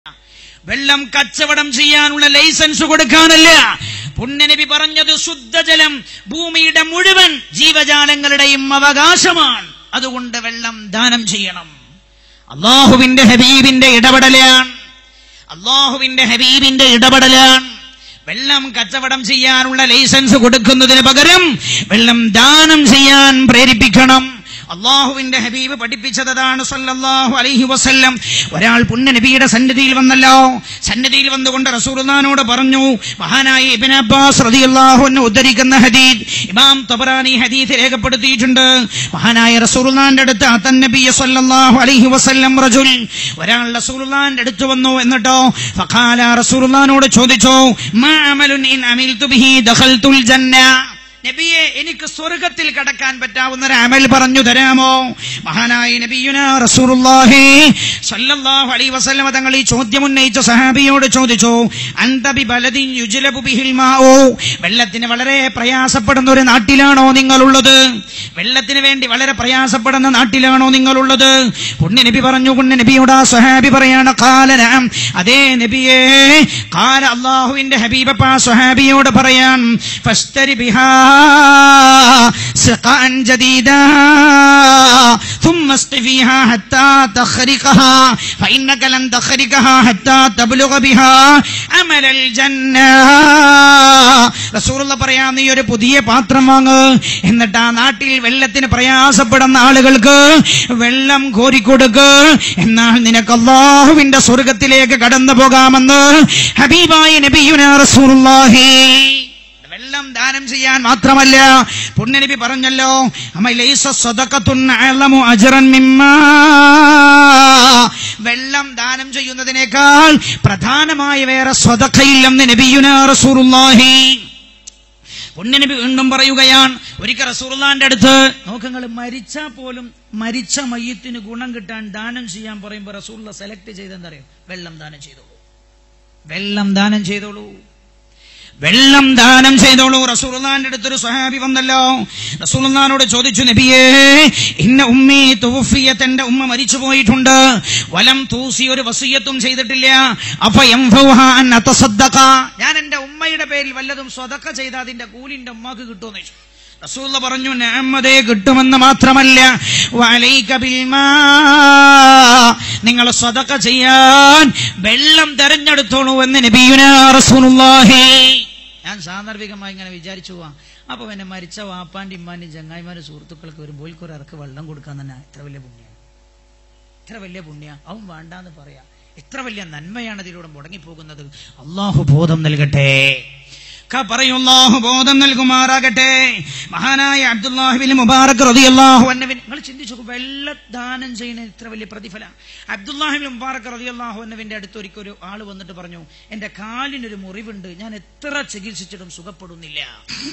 വെള്ളം കച്ചവടം ചെയ്യാനുള്ള ലൈസൻസ് കൊടുക്കാനല്ല പുണ്യനബി പറഞ്ഞത് ശുദ്ധജലം ഭൂമിയുടെ മുഴുവൻ ജീവജാലങ്ങളുടെയും അവകാശമാണ് അതുകൊണ്ട് വെള്ളം ദാനം ചെയ്യണം അള്ളാഹുവിന്റെ ഹബീബിന്റെ ഇടപെടലാണ് അള്ളാഹുവിന്റെ ഹബീബിന്റെ ഇടപെടലാണ് വെള്ളം കച്ചവടം ചെയ്യാനുള്ള ലൈസൻസ് കൊടുക്കുന്നതിന് പകരം വെള്ളം ദാനം ചെയ്യാൻ പ്രേരിപ്പിക്കണം അള്ളാഹുവിന്റെ ഹബീബ് പഠിപ്പിച്ചതാണ് സല്ലല്ലാഹു അലൈഹി വസല്ലം ഒരാൾ പുണ്യനബിയുടെ സന്നിധിയിൽ വന്നല്ലോ സന്നിധിയിൽ വന്നുകൊണ്ട് റസൂലുള്ളാഹിനോട് പറഞ്ഞു മഹാനായ ഇബ്നു അബ്ബാസ് റളിയല്ലാഹു അൻഹു ഉദ്ധരിക്കുന്ന ഹദീസ് ഇമാം തബറാനി ഹദീസ് രേഖപ്പെടുത്തിയിട്ടുണ്ട് മഹാനായ റസൂലുള്ളാഹിന്റെ അടുത്ത് അതൻ നബി സല്ലല്ലാഹു അലൈഹി വസല്ലം റജുൽ ഒരാൾ റസൂലുള്ളാഹിന്റെ അടുത്ത് വന്നു എന്നിട്ടോ ഫഖാല റസൂലുള്ളാഹിനോട് ചോദിച്ചു മാ അമലുൻ ഇൻ അമിൽതു ബിഹി ദഖൽതുൽ ജന്ന നബിയെ എനിക്ക് സ്വർഗത്തിൽ കടക്കാൻ പറ്റാവുന്ന ഒരു അമൽ പറഞ്ഞു തരാമോ മഹാനായ നബിയുന റസൂലുള്ളാഹി സല്ലല്ലാഹു അലൈഹി വസല്ലമ തങ്ങൾ ഈ ചോദ്യം ഉന്നയിച്ച സഹാബിയോട് ചോദിച്ചു അന്തബി ബലദിൻ യുജ്ലബു ബിഹിൽ മാഉ വെള്ളത്തിന് വളരെ പ്രയാസപ്പെടുന്ന ഒരു നാട്ടിലാണോ നിങ്ങളുള്ളത് വെള്ളത്തിന് വേണ്ടി വളരെ പ്രയാസപ്പെടുന്ന നാട്ടിലാണോ നിങ്ങളുള്ളത് പുണ്യ നബി പറഞ്ഞു പുണ്യ നബിയോട് ആ സഹാബി പറയാണ് കാലനം അതേ നബിയേ കാല അള്ളാഹുവിന്റെ ഹബീബപ്പ ആ സഹാബിയോട് പറയാൻ ഫസ്തരി ബിഹാ سقاء جديدا ثم اسق فيها حتى تخرقها فإنك لن تخرقها حتى تبلغ بها أمل الجنة റസൂറുള്ള പറയാ നീ ഒരു പുതിയ പാത്രം വാങ്ങ് എന്നിട്ട് ആ നാട്ടിൽ വെള്ളത്തിന് പ്രയാസപ്പെടുന്ന ആളുകൾക്ക് വെള്ളം കോരിക്കൊടുക്ക് എന്നാൽ നിനക്ക് അള്ളാഹുവിന്റെ സ്വർഗത്തിലേക്ക് കടന്നു പോകാമെന്ന് ഹബീബായി നബിയുന റസൂലുള്ളാഹി വെള്ളം ദാനം ചെയ്യാൻ മാത്രമല്ല പുണ്യനബി പറഞ്ഞല്ലോ അമലൈസ സദഖത്തുൻ അഅലമു അജ്റൻ മിമ്മാ വെള്ളം ദാനം ചെയ്യുന്നതിനേക്കാൾ പ്രധാനമായ വേറെ സ്വതക്കയില്ലെന്ന് നബിയുന റസൂലുള്ളാഹി പുണ്യനബി വീണ്ടും പറയുകയാണ് ഒരിക്കൽ റസൂർലാന്റെ അടുത്ത് നോക്കങ്ങൾ മരിച്ചാൽ പോലും മരിച്ച മയ്യത്തിന് ഗുണം കിട്ടാൻ ദാനം ചെയ്യാൻ പറയുമ്പോൾ റസൂള്ള സെലക്ട് ചെയ്തെന്തറിയോ വെള്ളം ദാനം ചെയ്തോളൂ വെള്ളം ദാനം ചെയ്തോളൂ വെള്ളം ദാനം ചെയ്തോളൂ റസൂലുള്ളാന്റെ അടുത്തൊരു സഹാബി വന്നല്ലോ റസൂലുള്ളാനോട് ചോദിച്ചു നബിയേ ഇന്ന ഉമ്മി തുവഫിയത്ത് എന്റെ ഉമ്മ മരിച്ചു പോയിട്ടുണ്ട് വലം തൂസി ഒരു വസീയത്തും ചെയ്തിട്ടില്ല അപ്പൊ ഞാൻ എന്റെ ഉമ്മയുടെ പേരിൽ വല്ലതും സ്വതക്ക ചെയ്ത അതിന്റെ കൂലി എന്റെ ഉമ്മക്ക് കിട്ടുമെന്ന് ചോദിച്ചു റസൂള്ള പറഞ്ഞു ഞാമതേ കിട്ടുമെന്ന് മാത്രമല്ല വലൈക ബിൽമാ നിങ്ങൾ സ്വതക്ക ചെയ്യാൻ വെള്ളം തെരഞ്ഞെടുത്തോളൂ എന്ന് നബിയുന റസൂലുള്ളാഹി ഞാൻ സാന്ദർഭികമായി ഇങ്ങനെ വിചാരിച്ചു പോവാം അപ്പൊ പിന്നെ മരിച്ച വാപ്പാന്റെ ഇമ്മാന്റെ ചങ്ങായിമാരുടെ സുഹൃത്തുക്കൾക്ക് ഒരു ബോൽക്കൊരു ഇറക്ക് വെള്ളം കൊടുക്കാൻ തന്നെ എത്ര വലിയ പുണ്യാണ് എത്ര വലിയ പുണ്യ അവൻ വേണ്ടാന്ന് പറയാ എത്ര വലിയ നന്മയാണ് ഇതിലൂടെ മുടങ്ങിപ്പോകുന്നത് അള്ളാഹു ബോധം നൽകട്ടെ ക പറയും അല്ലാഹു ബോധം നൽകുമാറാകട്ടെ മഹാനായ അബ്ദുല്ലാഹിബിൻ മുബാറക് റളിയല്ലാഹു അൻഹു നിങ്ങൾ ചിന്തിച്ചു നോക്കൂ, വെള്ളദാനം ചെയ്യുന്ന ഇത്ര വലിയ പ്രതിഫല അബ്ദുല്ലാഹിബിൻ മുബാറക് റളിയല്ലാഹു അൻഹുവിന്റെ അടുത്ത് ഒരിക്കൽ ഒരു ആള് വന്നിട്ട് പറഞ്ഞു എന്റെ കാലിനൊരു മുറിവുണ്ട് ഞാൻ എത്ര ചികിത്സിച്ചിട്ടും സുഖപ്പെടുന്നില്ല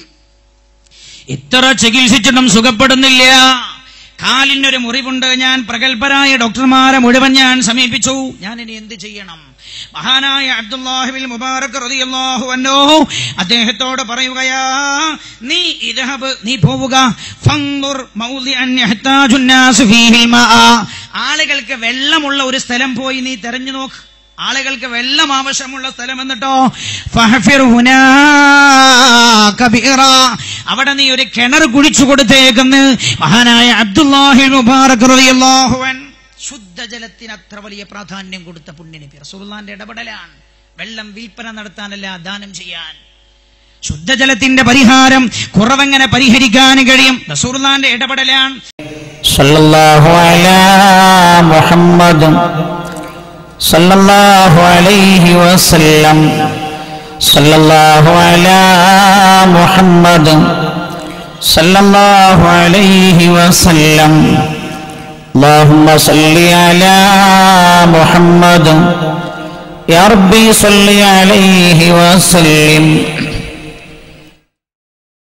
എത്ര ചികിത്സിച്ചിട്ടും സുഖപ്പെടുന്നില്ല കാലിനൊരു മുറിവുണ്ട് ഞാൻ പ്രഗത്ഭരായ ഡോക്ടർമാരെ മുഴുവൻ ഞാൻ സമീപിച്ചു ഞാൻ ഇനി എന്ത് ചെയ്യണം മഹാനായ അബ്ദുല്ലാഹിബിൽ മുബാറക് റളിയല്ലാഹു അൻഹു അദ്ദേഹത്തോട് പറയുകയാ നീ ഇദ്ഹബ് നീ പോവുക ഫൻദുർ മൗദിഅൻ യഹ്താജു നാസ് ഫീഹിൽ മാഅ ആളുകൾക്ക് വെള്ളമുള്ള ഒരു സ്ഥലം പോയി നീ തെരഞ്ഞു നോക്ക് ആളുകൾക്ക് വെള്ളം ആവശ്യമുള്ള സ്ഥലം എന്നിട്ടോ ഫഹഫിർ ഹുനാക ബിഇറ. അവിടെ നീ ഒരു കിണർ കുഴിച്ചു കൊടുത്തേക്കെന്ന് മഹാനായ അബ്ദുല്ലാഹി മുബാറക് റളിയല്ലാഹു അൻ ശുദ്ധജലത്തിന് അത്ര വലിയ പ്രാധാന്യം കൊടുത്ത പുണ്യനബി റസൂലുള്ളാന്റെ ഇടപെടലാണ് വെള്ളം വിൽപ്പന നടത്താനല്ല ദാനം ചെയ്യാൻ ശുദ്ധജലത്തിന്റെ പരിഹാരം കുറവെങ്ങനെ പരിഹരിക്കാൻ കഴിയും റസൂലുള്ളാന്റെ ഇടപെടലാണ് صلى الله على محمد صلى الله عليه وسلم صلى الله على محمد صلى الله عليه وسلم اللهم صل على محمد يا ربي صل عليه وسلم